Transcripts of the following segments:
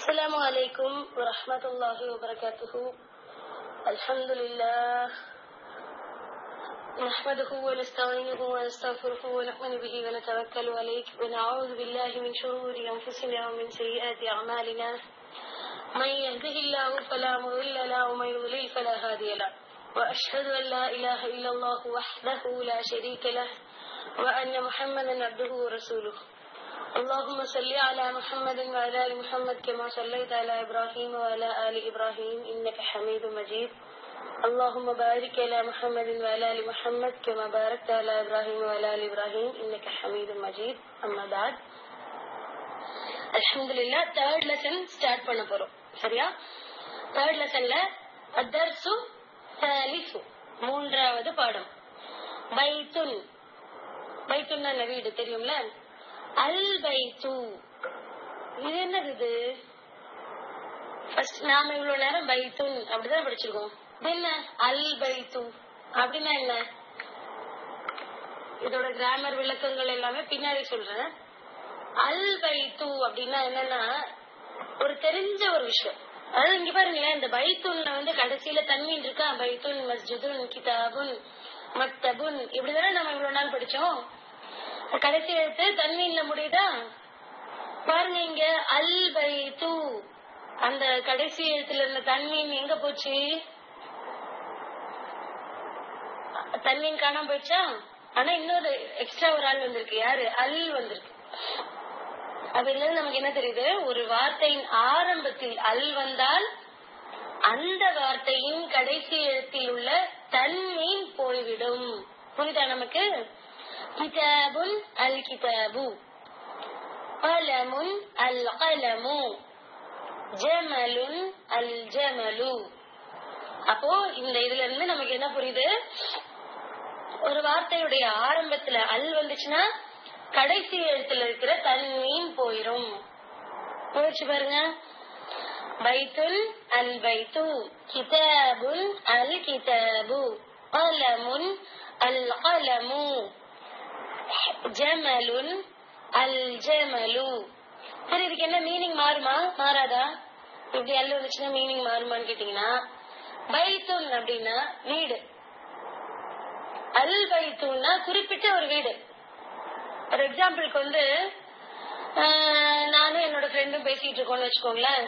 السلام عليكم ورحمة الله وبركاته الحمد لله نحمده ونستعينه ونستغفره ونؤمن به ونتوكل عليه ونعوذ بالله من شرور أنفسنا ومن سيئات أعمالنا من يهده الله فلا مضل له ومن يضلل فلا هادي له وأشهد أن لا إله إلا الله وحده لا شريك له وأن محمدا عبده ورسوله اللهم صل على محمد وعلى ال محمد كما صليت على ابراهيم وعلى ال ابراهيم انك حميد مجيد اللهم بارك على محمد وعلى ال محمد كما باركت على ابراهيم وعلى ال ابراهيم انك حميد مجيد اما بعد அல்ஹம்துலில்லாஹ் third lesson start பண்ண போறோம் சரியா தேர்ட் லெசன்ல அத்தர்சு சாலிசு மூன்றாவது பாடம் பைத்துன் பைத்துன்னா வீடு தெரியும்ல அல் பைத்து இது என்னது இது ஃபர்ஸ்ட் நாம இவ்வளவு நேரம் பைத்துன் அப்படிதான் படிச்சிருக்கோம் இது என்ன அல் பைத்து அப்படின்னா என்ன இதோட கிராமர் விளக்கங்கள் எல்லாமே பின்னாடி சொல்றேன் அல் பைத்து அப்படின்னா என்னன்னா ஒரு தெரிஞ்ச ஒரு விஷயம் அதாவது இங்க பாருங்களேன் இந்த பைத்துன்ல வந்து கடைசியில தன்மீன் இருக்கா பைத்துன் மஸ்ஜிதுன் கிதாபுன் மக்தபுன் இப்படிதானே நம்ம இவ்வளவு நாள் படிச்சோம் கடைசி எழுத்து தன்மீன்ல முடியுதா பாருங்க இங்க அல் பைத்து அந்த கடைசி எழுத்துல இருந்த தன்மீன் எங்க போச்சு தன்மீன் காணாம போயிடுச்சா ஆனா இன்னொரு எக்ஸ்ட்ரா ஒரு ஆள் வந்திருக்கு யாரு அல் வந்திருக்கு அதுல இருந்து நமக்கு என்ன தெரியுது ஒரு வார்த்தையின் ஆரம்பத்தில் அல் வந்தால் அந்த வார்த்தையின் கடைசி எழுத்தில் உள்ள தன்மீன் போய்விடும் புரியுதா நமக்கு கிதாபுன் அல் கிதாபு கலமுன் அல் கலமு ஜமலுன் அல் ஜமலு அப்போ இந்த இதுல இருந்து நமக்கு என்ன புரியுது ஒரு வார்த்தையுடைய ஆரம்பத்துல அல் வந்துச்சுன்னா கடைசி எழுத்துல இருக்கிற தன்மீன் போயிரும் யோசிச்சு பாருங்க பைத்துல் அல் பைத்து கிதாபுன் அல் கிதாபு கலமுன் அல் கலமு ஜமலுன் அல் ஜமலு சரி இதுக்கு என்ன மீனிங் மாறுமா மாறாதா இப்படி அல் வந்துச்சுன்னா மீனிங் மாறுமான்னு கேட்டீங்கன்னா பைத்துன் அப்படின்னா வீடு அல் பைத்துன்னா குறிப்பிட்ட ஒரு வீடு ஒரு எக்ஸாம்பிளுக்கு வந்து நானும் என்னோட ஃப்ரெண்டும் பேசிட்டு இருக்கோம்னு வச்சுக்கோங்களேன்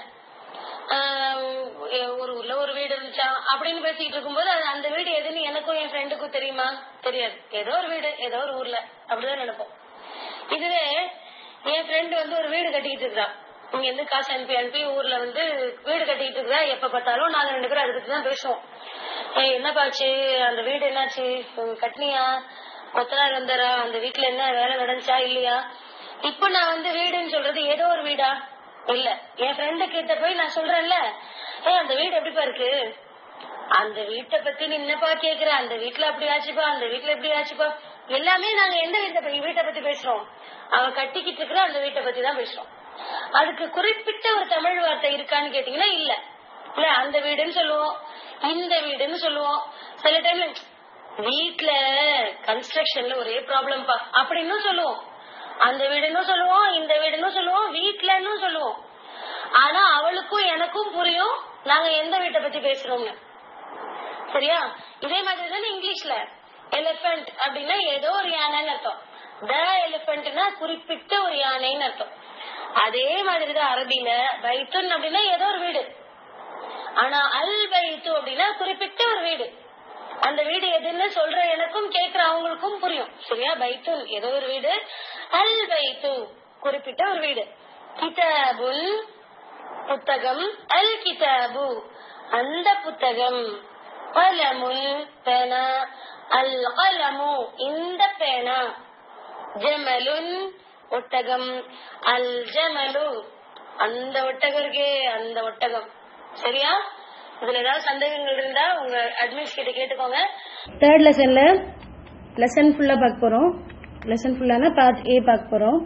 ஒரு ஊர்ல ஒரு வீடு இருந்துச்சா அப்படின்னு பேசிட்டு இருக்கும்போது அந்த வீடு எதுன்னு எனக்கும் என் ஃப்ரெண்டுக்கும் தெரியுமா தெரியாது ஏதோ ஒரு வீடு ஏதோ ஒரு ஊர்ல அப்படிதான் நினைப்போம் இதுவே என் ஃப்ரெண்டு வந்து ஒரு வீடு கட்டிட்டு இருக்கா இங்க இருந்து காசு அனுப்பி அனுப்பி ஊர்ல வந்து வீடு கட்டிட்டு இருக்கா எப்ப பார்த்தாலும் நாங்க ரெண்டு பேரும் அதை பத்தி தான் பேசுவோம் ஏய் என்னப்பாச்சு அந்த வீடு என்னாச்சு கட்டினியா கொத்த நாள் வந்தாரா அந்த வீட்டுல என்ன வேலை நடந்துச்சா இல்லையா இப்ப நான் வந்து வீடுன்னு சொல்றது ஏதோ ஒரு வீடா இல்ல என் ஃப்ரெண்டு கிட்ட போய் நான் சொல்றேன்ல ஏ அந்த வீடு எப்படிப்பா இருக்கு அந்த வீட்டை பத்தி நீ என்னப்பா கேக்குற அந்த வீட்டுல அப்படி ஆச்சுப்பா அந்த வீட்டுல எப்படி ஆச்சுப்பா எல்லாமே நாங்க எந்த வீட்டை வீட்டை பத்தி பேசுறோம் அவ கட்டிக்கிட்டு இருக்கிற அந்த வீட்டை பத்தி தான் பேசுறோம் அதுக்கு குறிப்பிட்ட ஒரு தமிழ் வார்த்தை இருக்கான்னு கேட்டீங்கன்னா இல்ல இல்ல அந்த வீடுன்னு சொல்லுவோம் இந்த வீடுன்னு சொல்லுவோம் சில டைம்ல வீட்டுல கன்ஸ்ட்ரக்ஷன்ல ஒரே ப்ராப்ளம் பா அப்படின்னு சொல்லுவோம் அந்த வீடுன்னு சொல்லுவோம் இந்த வீடுன்னு சொல்லுவோம் வீட்டுலன்னு சொல்லுவோம் ஆனா அவளுக்கும் எனக்கும் புரியும் நாங்க எந்த வீட்டை பத்தி பேசுறோம்னு சரியா இதே மாதிரி தானே இங்கிலீஷ்ல எலிபென்ட் அப்படின்னா ஏதோ ஒரு யானைன்னு அர்த்தம் த எலிபென்ட்னா குறிப்பிட்ட ஒரு யானைன்னு அர்த்தம் அதே மாதிரிதான் அரபில பைத்துன் அப்படின்னா ஏதோ ஒரு வீடு ஆனா அல் பைத்து அப்படின்னா குறிப்பிட்ட ஒரு வீடு அந்த வீடு எதுன்னு சொல்ற எனக்கும் கேக்குற அவங்களுக்கும் புரியும் சரியா பைத்துன் ஏதோ ஒரு வீடு அல் பைத்து குறிப்பிட்ட ஒரு வீடு கிதாபுல் புத்தகம் அல் கிதாபு அந்த புத்தகம் கலமுல் பேனா அல் கலமு இந்த பேனா ஜமலுன் ஒட்டகம் அல் ஜமலு அந்த ஒட்டகம் இருக்கே அந்த ஒட்டகம் சரியா இதுல ஏதாவது சந்தேகங்கள் இருந்தா உங்க அட்மின்ஸ் கிட்ட கேட்டுக்கோங்க தேர்ட் லெசன்ல லெசன் ஃபுல்லா பார்க்க போறோம் லெசன் ஃபுல்லானா பார்ட் ஏ பார்க்க போறோம்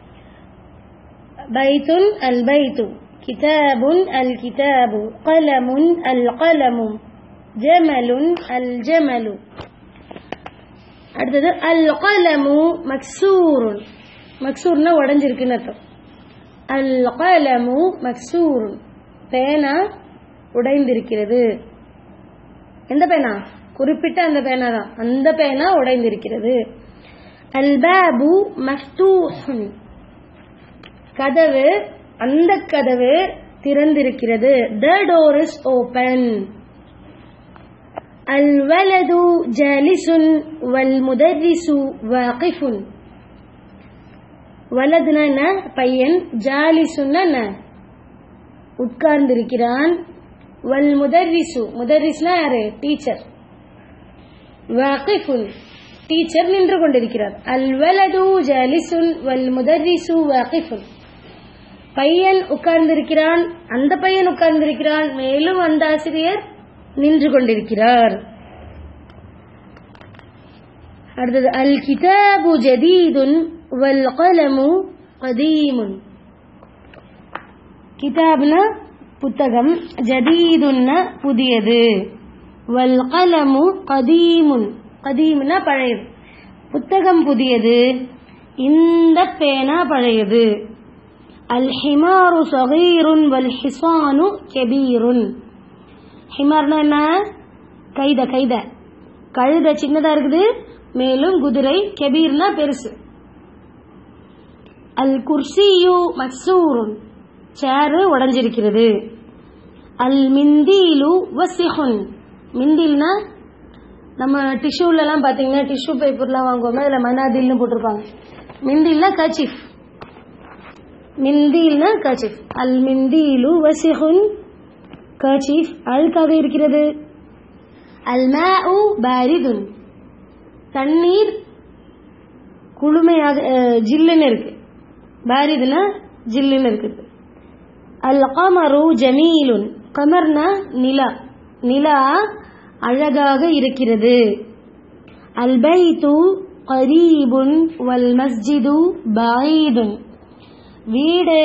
பைத்துன் அல் பைத்து கிதாபுன் அல் கிதாபு கலமுன் அல் கலமு ஜமலுன் அல் ஜமலு அடுத்தது அல் கலமு மக்சூருன் மக்சூர்னா உடஞ்சிருக்குன்னு அர்த்தம் அல் கலமு மக்சூர் பேனா உடைந்திருக்கிறது எந்த பேனா குறிப்பிட்ட அந்த பேனா தான் அந்த பேனா உடைந்திருக்கிறது அல் பாபு மஃப்தூஹுன் கதவு அந்த கதவு திறந்திருக்கிறது த டோர் இஸ் ஓபன் الولد جالس والمدرس واقف வலதுனா என்ன பையன் ஜாலிசுன்னா என்ன உட்கார்ந்திருக்கிறான் வல் முதர்ரிசு முதர்ரிஸ்னா யாரு டீச்சர் வாகிஃபுன் டீச்சர் நின்று கொண்டிருக்கிறார் அல் வலது ஜாலிசுன் வல் முதர்ரிசு வாகிஃபுன் பையன் உட்கார்ந்திருக்கிறான் அந்த பையன் உட்கார்ந்திருக்கிறான் மேலும் அந்த ஆசிரியர் நின்று கொண்டிருக்கிறார் அடுத்தது அல் கிதாபு ஜதீதுன் வல் கலமு கதீமுன் கிதாப்னா புத்தகம் ஜதீதுன்னா புதியது வல் கலமு கதீமுன் கதீம்னா பழையது புத்தகம் புதியது இந்த பேனா பழையது அல் ஹிமாரு சகீருன் வல் ஹிசானு கெபீருன் ஹிமார்னா என்ன கைத கைத கழுத சின்னதா இருக்குது மேலும் குதிரை கெபீர்னா பெருசு அல் குர்சியு மக்சூருன் சேரு உடைஞ்சிருக்கிறது அல் மிந்தீலு வசிஹுன் மிந்தில்னா நம்ம டிஷ்யூல எல்லாம் பாத்தீங்கன்னா டிஷ்யூ பேப்பர்லாம் வாங்குவோமே அதுல மனாதில்னு போட்டிருப்பாங்க மிந்தில்னா கச்சிஃப் மிந்தில்னா கச்சிஃப் அல் மிந்தீலு வசிஹுன் கச்சிஃப் அழுக்காக இருக்கிறது அல் மாஉ பாரிதுன் தண்ணீர் குளுமையாக அஹ், ஜில்லுன்னு இருக்கு பாரிதுனா ஜில்லுன்னு இருக்குது அல் கமரு ஜமீலுன் கமர்னா நிலா நிலா அழகாக இருக்கிறது அல் பைத்து கரீபுன் வல் மஸ்ஜிது பாயிதுன் வீடு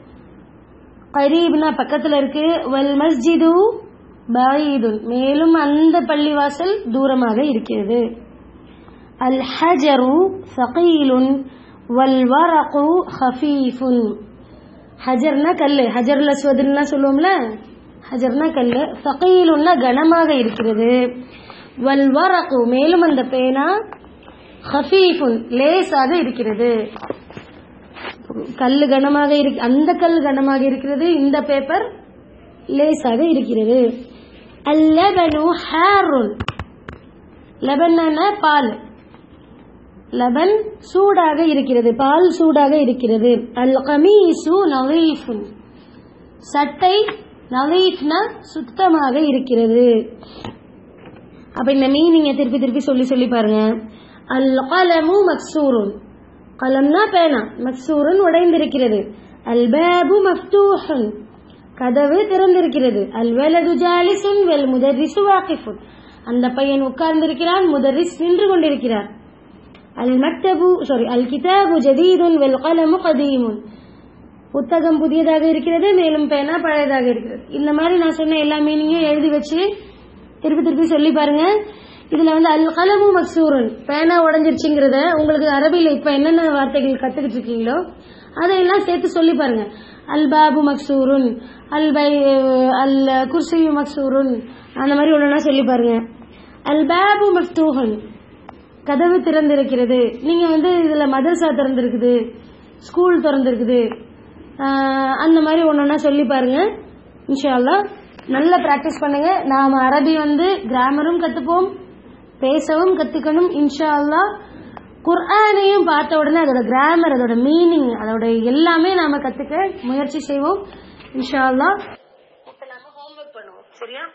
கரீப்னா பக்கத்துல இருக்கு வல் மஸ்ஜிது பாயிதுன் மேலும் அந்த பள்ளிவாசல் தூரமாக இருக்கிறது அல் ஹஜரு சகீலுன் வல் வரகு ஹஃபீஃபுன் ஹஜர்னா கல்லு ஹஜர்ல அஸ்வதுன்னா சொல்லுவோம்ல ஹஜர்னா கல்லு சகீலுன்னா கனமாக இருக்கிறது வல் வரகு மேலும் அந்த பேனா ஹஃபீஃபுன் லேசாக இருக்கிறது கல்லு கனமாக இருக்கு அந்த கல் கனமாக இருக்கிறது இந்த பேப்பர் லேசாக இருக்கிறது அல்லபனு ஹாருன் லபன் பால் லபன் சூடாக இருக்கிறது பால் சூடாக இருக்கிறது அல் கமீசு நவீஃபுன் சட்டை நவீஃப்னா சுத்தமாக இருக்கிறது அப்ப இந்த மீனிங்க திருப்பி திருப்பி சொல்லி சொல்லி பாருங்க அல் கலமு மக்சூருன் கலம்னா பேனா மக்சூருன் உடைந்திருக்கிறது அல் பாபு மஃப்தூஹுன் கதவு திறந்திருக்கிறது அல் வலது ஜாலிசுன் வெல் முதர்ரிசு வாகிஃபுன் அந்த பையன் உட்கார்ந்திருக்கிறான் முதர்ரிஸ் நின்று கொண்டிருக்கிறார் அல் மக்தபு சாரி அல் கிதாபு ஜதீதுன் வெல் கலமு கதீமுன் புத்தகம் புதியதாக இருக்கிறது மேலும் பேனா பழையதாக இருக்கிறது இந்த மாதிரி நான் சொன்ன எல்லா மீனிங்கும் எழுதி வச்சு திருப்பி திருப்பி சொல்லி பாருங்க இதுல வந்து அல் கலமு மக்சூரன் பேனா உடஞ்சிருச்சுங்கிறத உங்களுக்கு அரபியில இப்ப என்னென்ன வார்த்தைகள் கத்துக்கிட்டு இருக்கீங்களோ அதையெல்லாம் சேர்த்து சொல்லி பாருங்க அல் பாபு மக்சூருன் அல் பை அல் குர்சியு மக்சூருன் அந்த மாதிரி ஒண்ணுனா சொல்லி பாருங்க அல் பாபு மஃப்தூஹன் கதவு திறந்திருக்கிறது நீங்க வந்து இதுல மதரசா திறந்திருக்குது ஸ்கூல் திறந்திருக்குது ஆஹ் அந்த மாதிரி ஒன்னொன்னா சொல்லி பாருங்க இன்ஷா அல்லாஹ் நல்லா பிராக்டிஸ் பண்ணுங்க நாம அரபி வந்து கிராமரும் கத்துப்போம் பேசவும் கத்துக்கணும் இன்ஷா அல்லாஹ் குர்ஆனையும் பார்த்த உடனே அதோட கிராமர் அதோட மீனிங் அதோட எல்லாமே நாம கத்துக்க முயற்சி செய்வோம் இன்ஷா அல்லாஹ் இப்ப நம்ம ஹோம்ஒர்க் பண்ணுவோம் சரியா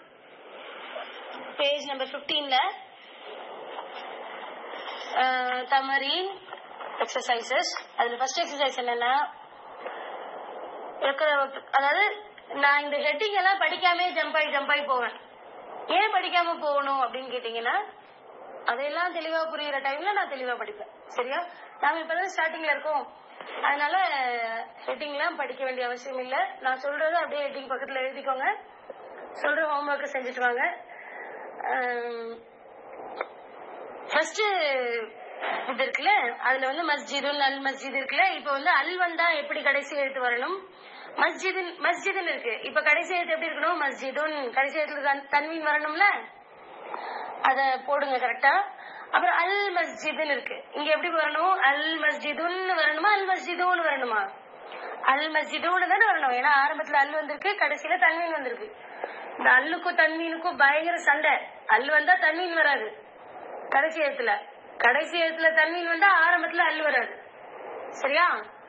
பேஜ் நம்பர் 15ல தமரீன் எக்ஸசைசஸ் அதுல ஃபர்ஸ்ட் எக்ஸசைஸ் என்னன்னா இருக்கிற அதாவது நான் இந்த ஹெட்டிங் எல்லாம் படிக்காம ஜம்ப் ஆகி ஜம்ப் ஆகி போவேன் ஏன் படிக்காம போகணும் அப்படின்னு கேட்டீங்கன்னா அதையெல்லாம் தெளிவா புரியுற டைம்ல நான் தெளிவா படிப்பேன் சரியா நாம இப்பதான் ஸ்டார்டிங்ல இருக்கோம் அதனால ஹெட்டிங் எல்லாம் படிக்க வேண்டிய அவசியம் இல்ல நான் சொல்றது அப்படியே ஹெட்டிங் பக்கத்துல எழுதிக்கோங்க சொல்ற ஹோம்ஒர்க் செஞ்சுட்டு வாங்க ஃபர்ஸ்ட் இது இருக்குல்ல அதுல வந்து மஸ்ஜிதுல் அல் மஸ்ஜித் இருக்குல்ல இப்ப வந்து அல் வந்தா எப்படி கடைசி எழுத்து வரணும் மஸ்ஜிதின் மஸ்ஜிதுன்னு இருக்கு இப்ப கடைசி எழுத்து எப்படி இருக்கணும் மஸ்ஜிதுன் கடைசி எழுத்துல தன்- தன்வீன் வரணும்ல அத போடுங்க கரெக்டா அப்புறம் அல் மஸ்ஜிதுன்னு இருக்கு இங்க எப்படி வரணும் அல் மஸ்ஜிதுன்னு வரணுமா அல் மஸ்ஜிதுன்னு வரணுமா அல் மஸ்ஜிதுன்னு தானே வரணும் ஏன்னா ஆரம்பத்துல அல் வந்திருக்கு கடைசியில தன்வீன் வந்திருக்கு இந்த அல்லுக்கும் தன்வீனுக்கும் பயங்கர சண்டை அல் வந்தா தன்வீன் வராது கடைசி எழுத்துல கடைசி எழுத்துல தன்வீன் வந்தா ஆரம்பத்துல அல் வராது சரியா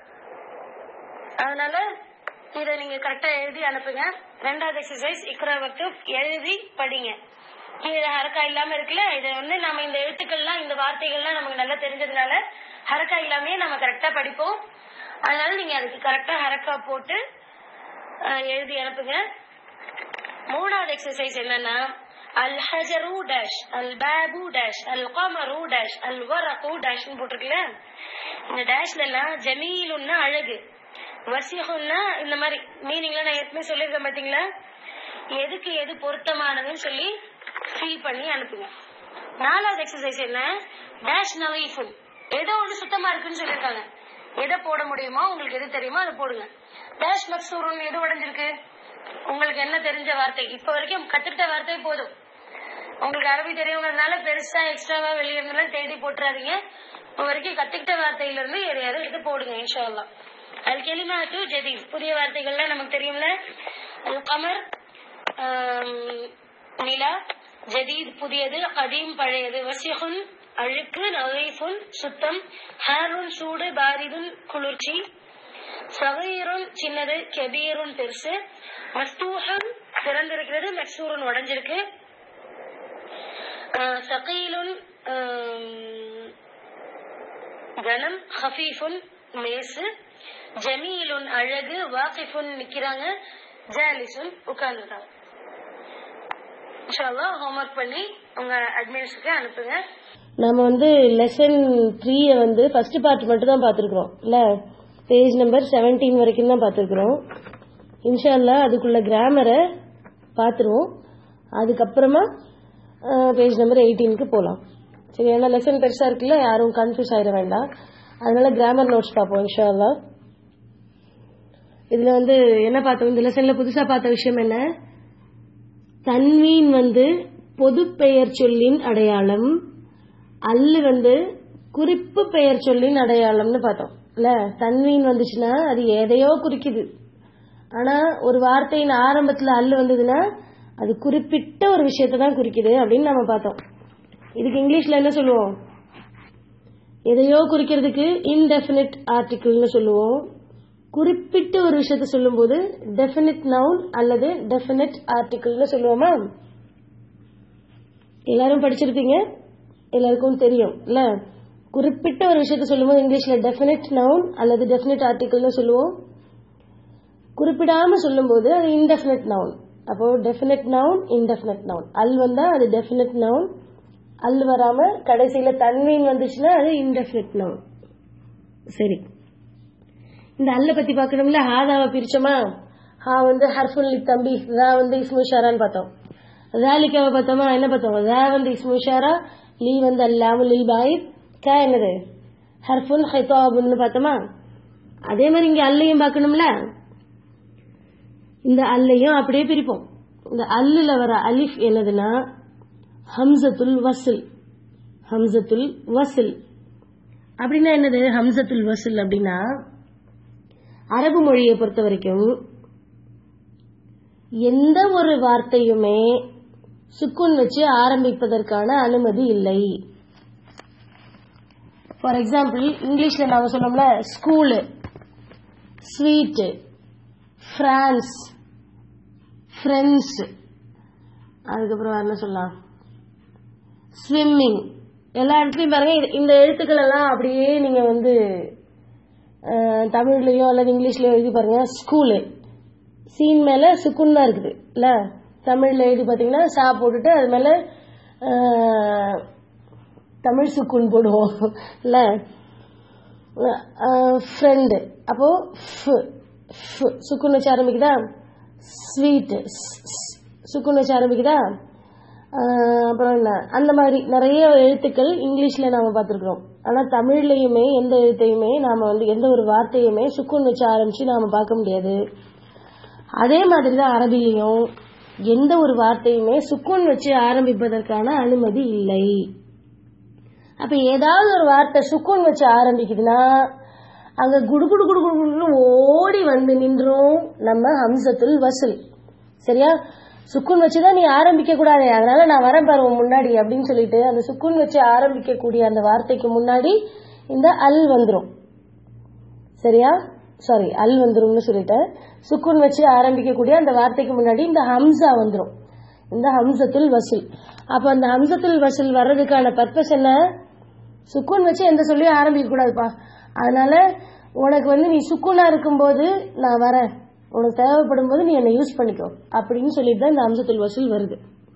அதனால இத நீங்க கரெக்டா எழுதி அனுப்புங்க ரெண்டாவது எக்ஸசைஸ் இக்ரா வக்து எழுதி படிங்க கீழே ஹரக்கா இல்லாம இருக்குல்ல இத வந்து நம்ம இந்த எழுத்துக்கள்லாம் இந்த வார்த்தைகள்லாம் நமக்கு நல்லா தெரிஞ்சதுனால ஹரக்கா இல்லாமயே நம்ம கரெக்டா படிப்போம் அதனால நீங்க அதுக்கு கரெக்டா ஹரக்கா போட்டு அஹ், எழுதி அனுப்புங்க மூணாவது எக்ஸசைஸ் என்னன்னா அல் ஹஜரு டேஷ் அல் பாபு டேஷ் அல் கமரு டேஷ் அல் வரகு டேஷ் போட்டிருக்குல்ல இந்த டேஷ்ல எல்லாம் ஜமீலுன்னா அழகு வசிஹுன்னா இந்த மாதிரி மீனிங்ல நான் ஏற்கனவே சொல்லியிருக்கேன் பாத்தீங்களா எதுக்கு எது பொருத்தமானதுன்னு சொல்லி ஃபீல் பண்ணி அனுப்புங்க நாலாவது எக்ஸசைஸ் என்ன டேஷ் நவீஃபுல் ஏதோ ஒண்ணு சுத்தமா இருக்குன்னு சொல்லியிருக்காங்க எதை போட முடியுமோ உங்களுக்கு எது தெரியுமோ அதை போடுங்க டேஷ் மக்சூருன்னு எது உடைஞ்சிருக்கு உங்களுக்கு என்ன தெரிஞ்ச வார்த்தை இப்ப வரைக்கும் கத்துக்கிட்ட வார்த்தை போதும் உங்களுக்கு அரபி தெரியுங்கிறதுனால பெருசா எக்ஸ்ட்ராவா வெளியே இருந்தாலும் தேடி போட்டுறாதீங்க இப்ப வரைக்கும் கத்துக்கிட்ட வார்த்தையில இருந்து எதையாவது எடுத்து போடுங்க இன்ஷா அல்லாஹ் அல் கெலிமாத்து ஜதீத் புதிய வார்த்தைகள்லாம் நமக்கு தெரியும்ல அல் கமர் ஆம், நிலா ஜதீத் புதியது கதீம் பழையது வசிஹுன் அழுக்கு நகைஃபுன் சுத்தம் ஹாருன் சூடு பாரிதுன் குளிர்ச்சி சகீருன் சின்னது கெபீருன் பெருசு மஸ்தூஹன் திறந்திருக்கிறது மக்சூருன் உடைஞ்சிருக்கு ஆஹ், சகீலுன் ஆம், கனம் ஹஃபீஃபுன் மேசு ஜமீலுன் அழகு வாகிஃபுன் நிக்கிறாங்க ஜாலிசுன் உட்கார்ந்துருக்காங்க இன்ஷால்லா ஹோம்ஒர்க் பண்ணி உங்க அட்மின்ஸ்க்கு அனுப்புங்க நம்ம வந்து லெசன் த்ரீயை வந்து ஃபர்ஸ்ட் பார்ட் மட்டும் தான் பார்த்துருக்குறோம் இல்ல பேஜ் நம்பர் 17 வரைக்கும் தான் பார்த்துருக்குறோம் இன்ஷால்லா அதுக்குள்ள கிராமரை பார்த்துருவோம் அதுக்கப்புறமா பேஜ் நம்பர் எயிட்டீனுக்கு போகலாம் சரி ஏன்னா லெசன் பெருசா இருக்குல்ல யாரும் கன்ஃபியூஸ் ஆயிட வேண்டாம் அதனால கிராமர் நோட்ஸ் பார்ப்போம் இன்ஷால்லா இதுல வந்து என்ன பார்த்தோம் இந்த லெசன்ல புதுசா பார்த்த விஷயம் என்ன தன்வீன் வந்து பொது பெயர் சொல்லின் அடையாளம் அல்லு வந்து குறிப்பு பெயர் சொல்லின் அடையாளம்னு பார்த்தோம் இல்ல தன்வீன் வந்துச்சுன்னா அது எதையோ குறிக்குது ஆனா ஒரு வார்த்தையின் ஆரம்பத்துல அல்லு வந்ததுன்னா அது குறிப்பிட்ட ஒரு விஷயத்தை தான் குறிக்குது அப்படின்னு நம்ம பார்த்தோம் இதுக்கு இங்கிலீஷ்ல என்ன சொல்லுவோம் எதையோ குறிக்கிறதுக்கு இன்டெஃபினிட் ஆர்டிகிள்னு சொல்லுவோம் குறிப்பிட்ட ஒரு விஷயத்த சொல்லும்போது டெஃபினிட் நவுன் அல்லது டெஃபினிட் ஆர்டிகிள்னு சொல்லுவோமா எல்லாரும் படிச்சிருப்பீங்க எல்லாருக்கும் தெரியும் இல்ல குறிப்பிட்ட ஒரு விஷயத்த சொல்லும்போது இங்கிலீஷ்ல டெஃபினிட் நவுன் அல்லது டெஃபினிட் ஆர்டிகிள்னு சொல்லுவோம் குறிப்பிடாம சொல்லும்போது அது இன்டெஃபினிட் நவுன் அப்போ டெஃபினிட் நவுன் இன்டெஃபினிட் நவுன் அல் வந்தா அது டெஃபினிட் நவுன் அல் வராம கடைசியில தன்வீன் வந்துச்சுன்னா அது இன்டெஃபினிட் நவுன் சரி இந்த அல்ல பத்தி பார்க்கணும்ல ஹாதாவை பிரிச்சோமா ஹா வந்து ஹர்ஃபுல் தம்பி ரா வந்து இஸ்மு ஷாரான்னு பார்த்தோம் ராலிக்காவை பார்த்தோமா என்ன பார்த்தோம் ரா வந்து இஸ்மு ஷாரா லீ வந்து அல்லாமு லில் பாயித் கா என்னது ஹர்ஃபுல் ஹைத்தாபுன்னு பார்த்தோமா அதே மாதிரி இங்க அல்லையும் பார்க்கணும்ல இந்த அல்லையும் அப்படியே பிரிப்போம் இந்த அல்லுல வர அலிஃப் என்னதுன்னா ஹம்சத்துல் வசில் ஹம்சத்துல் வசில் அப்படின்னா என்னது ஹம்சத்துல் வசில் அப்படின்னா அரபு மொழியை பொறுத்த வரைக்கும் எந்த ஒரு வார்த்தையுமே சுக்குன் வச்சு ஆரம்பிப்பதற்கான அனுமதி இல்லை ஃபார் எக்ஸாம்பிள் இங்கிலீஷ்ல நாம சொன்னோம்ல ஸ்கூலு ஸ்வீட்டு பிரான்ஸ் ஃப்ரெண்ட்ஸ் அதுக்கப்புறம் வேற என்ன சொல்லலாம் ஸ்விம்மிங் எல்லா இடத்துலயும் பாருங்க இது- இந்த எழுத்துக்கள் எல்லாம் அப்படியே நீங்க வந்து அஹ், தமிழ்லயோ அல்லது இங்கிலீஷ்லயோ எழுதி பாருங்க ஸ்கூலு சீன் மேல சுக்குன் தான் இருக்குது இல்ல தமிழ்ல எழுதி பாத்தீங்கன்னா சா போட்டுட்டு அது மேல அஹ், தமிழ் சுக்குன் போடுவோம் இல்ல ஃப்ரெண்டு அப்போ சுக்குன் வச்சு ஆரம்பிக்குதா ஸ்வீட் சுக்குன் வச்சு ஆரம்பிக்குதா ஆஹ் அப்புறம் என்ன அந்த மாதிரி நிறைய எழுத்துக்கள் இங்கிலீஷ்ல நாம பார்த்துருக்குறோம் ஆனா தமிழ்லயுமே எந்த எழுத்தையுமே நாம வந்து எந்த ஒரு வார்த்தையுமே சுக்குன் வச்சு ஆரம்பிச்சு நாம பார்க்க முடியாது அதே மாதிரி தான் அரபிலையும் எந்த ஒரு வார்த்தையுமே சுக்குன் வச்சு ஆரம்பிப்பதற்கான அனுமதி இல்லை அப்ப ஏதாவது ஒரு வார்த்தை சுக்குன் வச்சு ஆரம்பிக்குதுன்னா அங்க குடு குடு குடு குடு குடுன்னு ஓடி வந்து நின்றும் நம்ம ஹம்சத்துல் வசூல் சரியா சுக்குன் வச்சுதான் நீ ஆரம்பிக்க கூடாது அதனால நான் வரேன் பாரு உன் முன்னாடி அப்படின்னு சொல்லிட்டு அந்த சுக்குன் வச்சு ஆரம்பிக்கக்கூடிய அந்த வார்த்தைக்கு முன்னாடி இந்த அல் வந்துரும் சரியா சாரி அல் வந்துரும்னு சொல்லிட்டேன் சுக்குன் வச்சு ஆரம்பிக்கக்கூடிய அந்த வார்த்தைக்கு முன்னாடி இந்த ஹம்சா வந்துரும் இந்த ஹம்சத்துல் வசூல் அப்ப அந்த ஹம்சத்துல் வசூல் வர்றதுக்கான பர்பஸ் என்ன சுக்குன் வச்சு எந்த சொல்லியும் ஆரம்பிக்க கூடாதுப்பா அதனால உனக்கு வந்து நீ சுக்குனா இருக்கும்போது நான் வரேன் உனக்கு தேவைப்படும் போது நீ என்னை யூஸ் பண்ணிக்கோ அப்படின்னு சொல்லிட்டு தான் இந்த அம்சத்துல் வசூல் வருது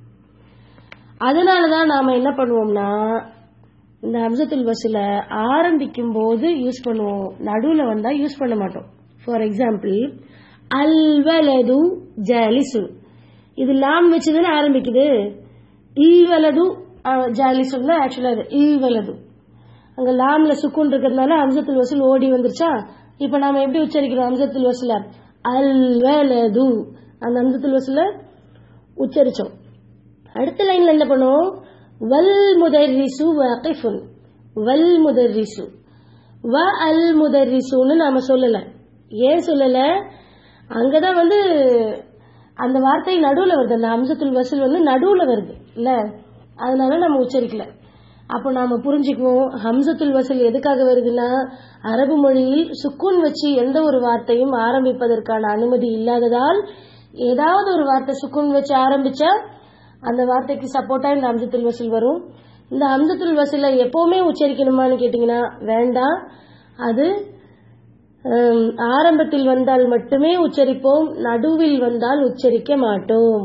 அதனாலதான் நாம என்ன பண்ணுவோம்னா இந்த அம்சத்துல் வசூல ஆரம்பிக்கும் போது யூஸ் பண்ணுவோம் நடுவுல வந்தா யூஸ் பண்ண மாட்டோம் ஃபார் எக்ஸாம்பிள் அல்வலது ஜாலிசு இது லாம் வச்சுதானே ஆரம்பிக்குது இல்வலது ஜாலிசுன்னா ஆக்சுவலா அது இல்வலது அங்க லாம்ல சுக்குன் இருக்கிறதுனால அம்சத்துல் வசூல் ஓடி வந்துருச்சா இப்ப நாம எப்படி உச்சரிக்கிறோம் அம்சத்துல் வசூல அல்வலது அந்த அம்சத்துல் வசூல உச்சரிச்சோம் அடுத்த லைன்ல என்ன பண்ணுவோம் வல் முதர்ரிசு வகிஃபுன் வல் முதர்ரிசு வ அல் முதர்ரிசுன்னு நாம சொல்லல ஏன் சொல்லல அங்கதான் வந்து அந்த வார்த்தை நடுவுல வருது அந்த அம்சத்துல் வசூல் வந்து நடுவுல வருது இல்ல அதனால நம்ம உச்சரிக்கல அப்போ நாம புரிஞ்சுக்குவோம் ஹம்சத்துல் வசல் எதுக்காக வருதுன்னா அரபு மொழியில் சுக்குன் வச்சு எந்த ஒரு வார்த்தையும் ஆரம்பிப்பதற்கான அனுமதி இல்லாததால் ஏதாவது ஒரு வார்த்தை சுக்குன் வச்சு ஆரம்பிச்சா அந்த வார்த்தைக்கு சப்போர்ட்டா இந்த ஹம்சத்துல் வசூல் வரும் இந்த ஹம்சத்துல் வசூலை எப்பவுமே உச்சரிக்கணுமான்னு கேட்டீங்கன்னா வேண்டாம் அது ஹம், ஆரம்பத்தில் வந்தால் மட்டுமே உச்சரிப்போம் நடுவில் வந்தால் உச்சரிக்க மாட்டோம்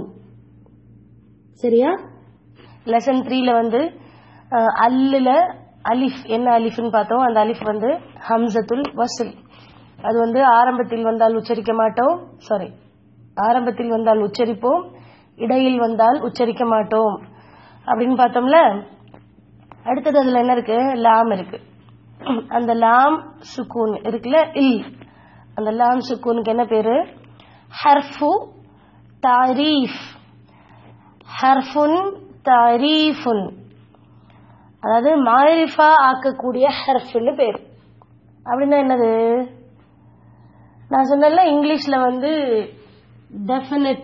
சரியா லெசன் த்ரீல வந்து அஹ், அல்லுல அலிஃப் என்ன அலிஃப்னு பார்த்தோம் அந்த அலிஃப் வந்து ஹம்சத்துல் வசூல் அது வந்து ஆரம்பத்தில் வந்தால் உச்சரிக்க மாட்டோம் சாரி ஆரம்பத்தில் வந்தால் உச்சரிப்போம் இடையில் வந்தால் உச்சரிக்க மாட்டோம் அப்படின்னு பார்த்தோம்ல அடுத்தது அதுல என்ன இருக்கு லாம் இருக்கு அந்த லாம் சுக்கூன் இருக்குல்ல இல் அந்த லாம் சுக்கூனுக்கு என்ன பேரு ஹர்ஃபு தாரீஃப் ஹர்ஃபுன் தாரீஃபுன் அதாவது மாரிஃபா ஆக்கக்கூடிய ஹர்ஃப்னு பேர் அப்படின்னா என்னது நான் சொன்னேன்ல இங்கிலீஷ்ல வந்து டெஃபினட்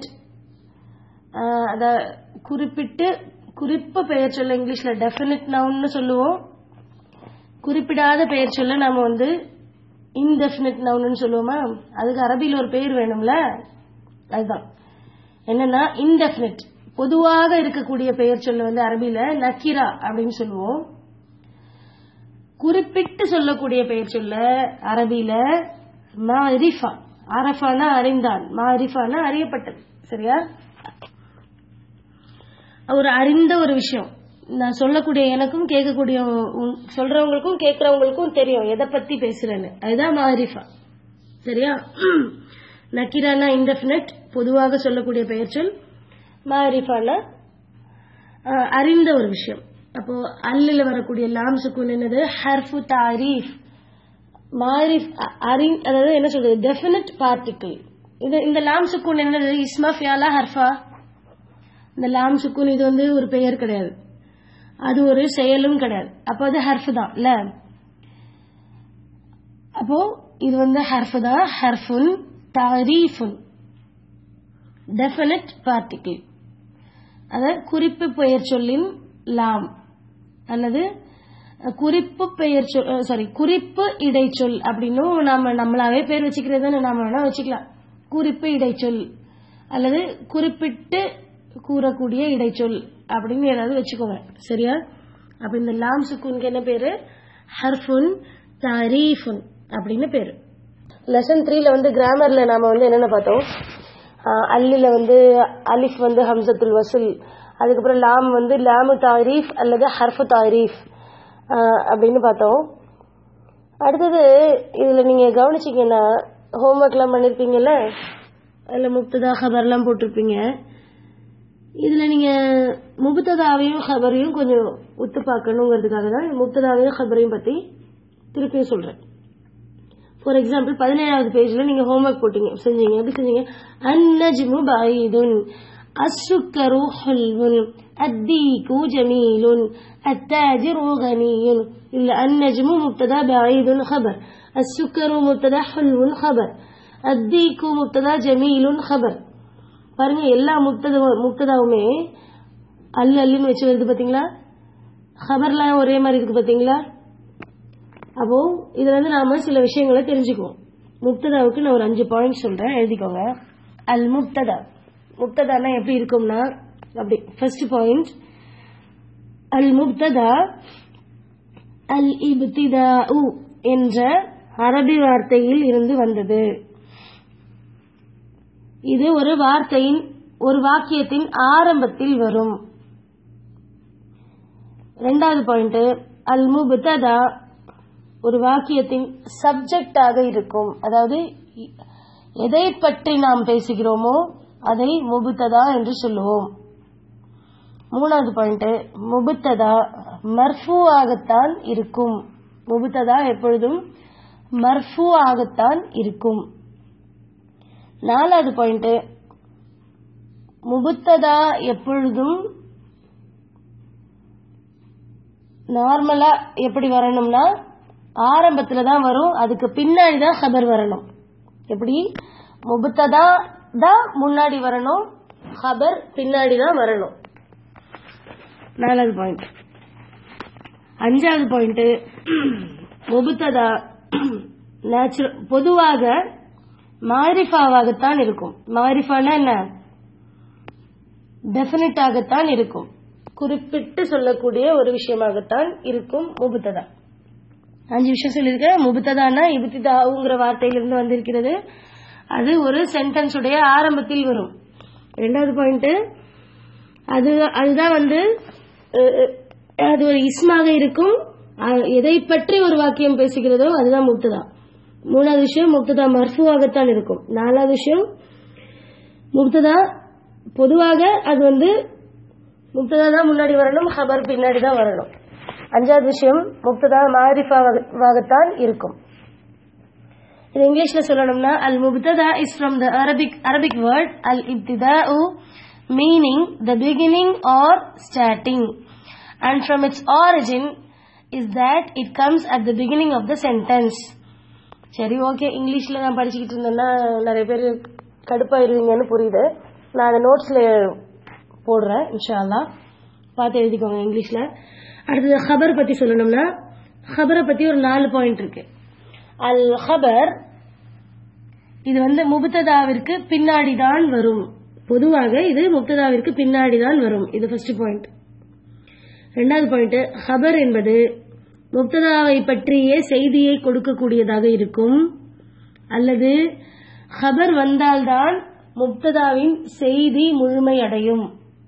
அத குறிப்பிட்டு குறிப்பு பெயர் சொல்ல இங்கிலீஷ்ல டெஃபினட் நவுன்னு சொல்லுவோம் குறிப்பிடாத பெயர் சொல்ல நாம வந்து இன்டெஃபினட் நவுன்னு சொல்லுவோமா அதுக்கு அரபியில் ஒரு பெயர் வேணும்ல அதுதான் என்னன்னா இன்டெஃபினட் பொதுவாக இருக்கக்கூடிய பெயர் சொல்ல வந்து அரபியில நக்கிரா அப்படின்னு சொல்லுவோம் குறிப்பிட்டு சொல்லக்கூடிய பெயர் சொல்ல அரபியில மாரிஃபா அரஃபானா அறிந்தான் மாரிஃபானா அறியப்பட்டது சரியா ஒரு அறிந்த ஒரு விஷயம் நான் சொல்லக்கூடிய எனக்கும் கேட்கக்கூடிய உம், சொல்றவங்களுக்கும் கேட்கறவங்களுக்கும் தெரியும் எதை பத்தி பேசுறேன்னு அதுதான் மாரிஃபா சரியா நக்கிரானா இன்டெஃபினட் பொதுவாக சொல்லக்கூடிய பெயர் சொல் மாரிஃபானா அஹ், அறிந்த ஒரு விஷயம் அப்போ அல்லில் வரக்கூடிய லாம் சுக்குன் என்னது ஹர்ஃபு தாரீஃப் மாரிஃப் அ- அறி அதாவது என்ன சொல்றது டெஃபினட் பார்ட்டிக்கிள் இது இந்த லாம் சுக்குன் என்னது இஸ்மா ஃபியாலா ஹர்ஃபா இந்த லாம் சுக்குன் இது வந்து ஒரு பெயர் கிடையாது அது ஒரு செயலும் கிடையாது அப்போ அது ஹர்ஃப் தான் இல்ல அப்போ இது வந்து ஹர்ஃப் தான் ஹர்ஃபுன் தாரீஃபுன் டெஃபினட் பார்ட்டிக்கிள் அத குறிப்பு பெயர் சொல்லின் லாம் அல்லது குறிப்பு பெயர் சொல் சாரி குறிப்பு இடைச்சொல் அப்படின்னும் நாம நம்மளாவே பேர் வச்சுக்கிறதுன்னு நாம வேணா வச்சுக்கலாம் குறிப்பு இடைச்சொல் அல்லது குறிப்பிட்டு கூறக்கூடிய இடைச்சொல் அப்படின்னு ஏதாவது வச்சுக்கோங்க சரியா அப்ப இந்த லாம் சுக்குனுக்கு என்ன பேரு ஹர்ஃபுன் தாரீஃபுன் அப்படின்னு பேரு லெசன் த்ரீல வந்து கிராமர்ல நாம வந்து என்னென்ன பார்த்தோம் ஆஹ் அல்லில வந்து அலிஃப் வந்து ஹம்சத்துல் வசூல் அதுக்கப்புறம் லாம் வந்து லாமு தாரீஃப் அல்லது ஹர்ஃபு தாரீஃப் ஆஹ் அப்படின்னு பார்த்தோம் அடுத்தது இதுல நீங்க கவனிச்சீங்கன்னா ஹோம்ஒர்க்லாம் பண்ணிருப்பீங்கல்ல அதுல முப்ததா ஹபர்லாம் போட்டிருப்பீங்க இதுல நீங்க முபுத்ததாவையும் ஹபரையும் கொஞ்சம் ஒத்து பார்க்கணுங்கிறதுக்காக தான் முப்ததாவையும் ஹபரையும் பத்தி திருப்பியும் சொல்றேன் ஃபார் எக்ஸாம்பிள் பதினேழாவது பேஜ்ல நீங்க ஹோம்ஒர்க் போட்டீங்க செஞ்சீங்க எப்படி செஞ்சீங்க அந்நஜ்மு பைதுன் அஸ்ஸுக்கரு ஹல்வுன் அத்தீகு ஜமீலுன் அத்தாஜிரு கனியுன் இல்ல அந்நஜ்மு முப்ததா பைதுன் خبر அஸ்ஸுக்கரு முப்ததா ஹல்வுன் خبر அத்தீகு முப்ததா ஜமீலுன் خبر பாருங்க எல்லா முப்ததா முப்ததாவுமே அல்லு அல்லுன்னு வச்சு வருது பாத்தீங்களா ஹபர்லாம் ஒரே மாதிரி இருக்கு பாத்தீங்களா அப்போ இதுல இருந்து நாம சில விஷயங்களை தெரிஞ்சுக்குவோம் முப்ததாவுக்கு நான் ஒரு அஞ்சு பாயிண்ட் சொல்றேன் எழுதிக்கோங்க அல் முப்ததா முப்ததானா எப்படி இருக்கும்னா அப்படி ஃபர்ஸ்ட் பாயிண்ட் அல் முப்ததா அல் இப்திதா என்ற அரபி வார்த்தையில் இருந்து வந்தது இது ஒரு வார்த்தையின் ஒரு வாக்கியத்தின் ஆரம்பத்தில் வரும் ரெண்டாவது பாயிண்ட் அல் முப்ததா ஒரு வாக்கியத்தின் சப்ஜெக்டாக இருக்கும் அதாவது எதை பற்றி நாம் பேசுகிறோமோ அதை முபுத்ததா என்று சொல்லுவோம் மூணாவது பாயிண்ட் முபுத்ததா மர்ஃபூ ஆகத்தான் இருக்கும் முபுத்ததா எப்பொழுதும் மர்ஃபூ ஆகத்தான் இருக்கும் நாலாவது பாயிண்ட் முபுத்ததா எப்பொழுதும் நார்மலா எப்படி வரணும்னா ஆரம்பத்துல தான் வரும் அதுக்கு பின்னாடி தான் ஹபர் வரணும் எப்படி முபத்ததா தான் முன்னாடி வரணும் ஹபர் பின்னாடி தான் வரணும் நாலாவது பாயிண்ட் அஞ்சாவது பாயிண்ட் முபத்ததா நேச்சுரல் பொதுவாக மாரிஃபாவாகத்தான் இருக்கும் மாரிஃபானா என்ன டெபினட் ஆகத்தான் இருக்கும் குறிப்பிட்டு சொல்லக்கூடிய ஒரு விஷயமாகத்தான் இருக்கும் முபத்ததா அஞ்சு விஷயம் சொல்லியிருக்கேன் முபத்ததானா இபுத்திதாவுங்கிற வார்த்தையிலிருந்து வந்திருக்கிறது அது ஒரு சென்டென்ஸ் உடைய ஆரம்பத்தில் வரும் ரெண்டாவது பாயிண்ட் அது அதுதான் வந்து அஹ், அது ஒரு இஸ்மாக இருக்கும் அஹ், எதை பற்றி ஒரு வாக்கியம் பேசுகிறதோ அதுதான் முப்ததா மூணாவது விஷயம் முப்ததா மர்ஃபுவாகத்தான் இருக்கும் நாலாவது விஷயம் முப்ததா பொதுவாக அது வந்து முப்ததா தான் முன்னாடி வரணும் ஹபர் பின்னாடி தான் வரணும் அஞ்சாவது விஷயம் முப்ததா மாரிஃபாவாகத்தான் இருக்கும் இது இங்கிலீஷ்ல சொல்லணும்னா அல் முப்ததா is from the Arabic Arabic word அல் இப்திதாஉ meaning the beginning or starting and from its origin is that it comes at the beginning of the sentence சரி ஓகே இங்கிலீஷ்ல நான் படிச்சுக்கிட்டு இருந்தேன்னா நிறைய பேர் கடுப்பாயிருவீங்கன்னு புரியுது நான் அந்த நோட்ஸ்ல போடுறேன் இன்ஷா அல்லாஹ் பார்த்து எழுதிக்கோங்க இங்கிலீஷ்ல அடுத்தது ஹபர் பத்தி சொல்லணும்னா ஹபரை பத்தி ஒரு நாலு பாயிண்ட் இருக்கு அல் ஹபர் இது வந்து முபத்ததாவிற்கு பின்னாடி தான் வரும் பொதுவாக இது முப்ததாவிற்கு பின்னாடி தான் வரும் இது ஃபர்ஸ்ட் பாயிண்ட் ரெண்டாவது பாயிண்ட் ஹபர் என்பது முப்ததாவை பற்றிய செய்தியை கொடுக்கக்கூடியதாக இருக்கும் அல்லது ஹபர் வந்தால்தான் முப்ததாவின் செய்தி முழுமையடையும்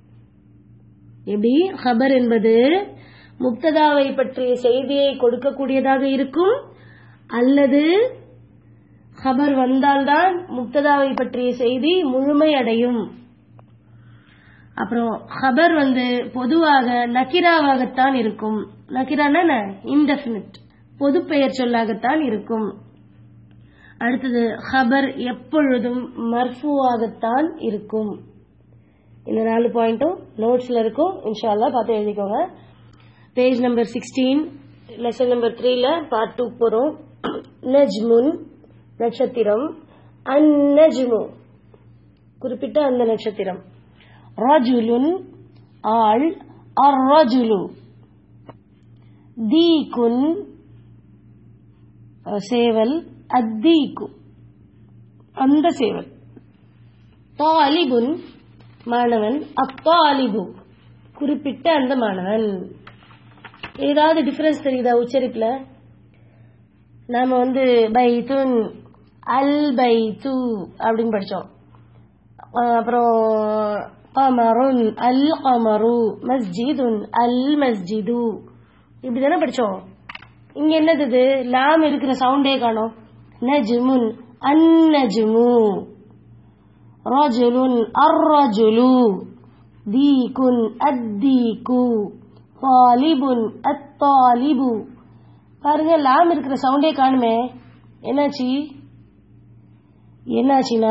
எப்படி ஹபர் என்பது முப்ததாவை பற்றிய செய்தியை கொடுக்கக்கூடியதாக இருக்கும் அல்லது ஹபர் வந்தால்தான் முப்ததாவை பற்றிய செய்தி முழுமையடையும் அப்புறம் ஹபர் வந்து பொதுவாக நக்கிராவாகத்தான் இருக்கும் நக்கிரான இன்டெஃபினிட் பொது பெயர் சொல்லாகத்தான் இருக்கும் அடுத்தது ஹபர் எப்பொழுதும் மர்ஃபுவாகத்தான் இருக்கும் இந்த நாலு பாயிண்ட்டும் நோட்ஸ்ல இருக்கும் இன்ஷா அல்லாஹ் பார்த்து எழுதிக்கோங்க page number sixteen lesson number த்ரீல பார்ட் டூ போறோம் நஜ்முன் நட்சத்திரம் அந்நஜ்மு குறிப்பிட்ட அந்த நட்சத்திரம் ரஜுலுன் ஆள் அர்ரஜுலு தீக்குன் அஹ், சேவல் அத்தீக்கு அந்த சேவல் தாலிபுன் மாணவன் அத்தாலிபு குறிப்பிட்ட அந்த மாணவன் ஏதாவது டிஃபரன்ஸ் தெரியுதா உச்சரிப்புல நாம வந்து பைத்துன் அல் பைத்து அப்படின்னு படிச்சோம் அஹ் அப்புறம் கமருன் அல் கமரு மஸ்ஜிதுன் அல் மஸ்ஜிது இப்படி தானே படிச்சோம் இங்க என்னது இது லாம் இருக்கிற சவுண்டே காணோம் நஜ்முன் அந்நஜ்மு ரஜுலுன் அர்ரஜுலு தீக்குன் அத்தீக்கு தாலிபுன் அத்தாலிபு பாருங்க லாம் இருக்கிற சவுண்டே காணுமே என்னாச்சு என்னாச்சுன்னா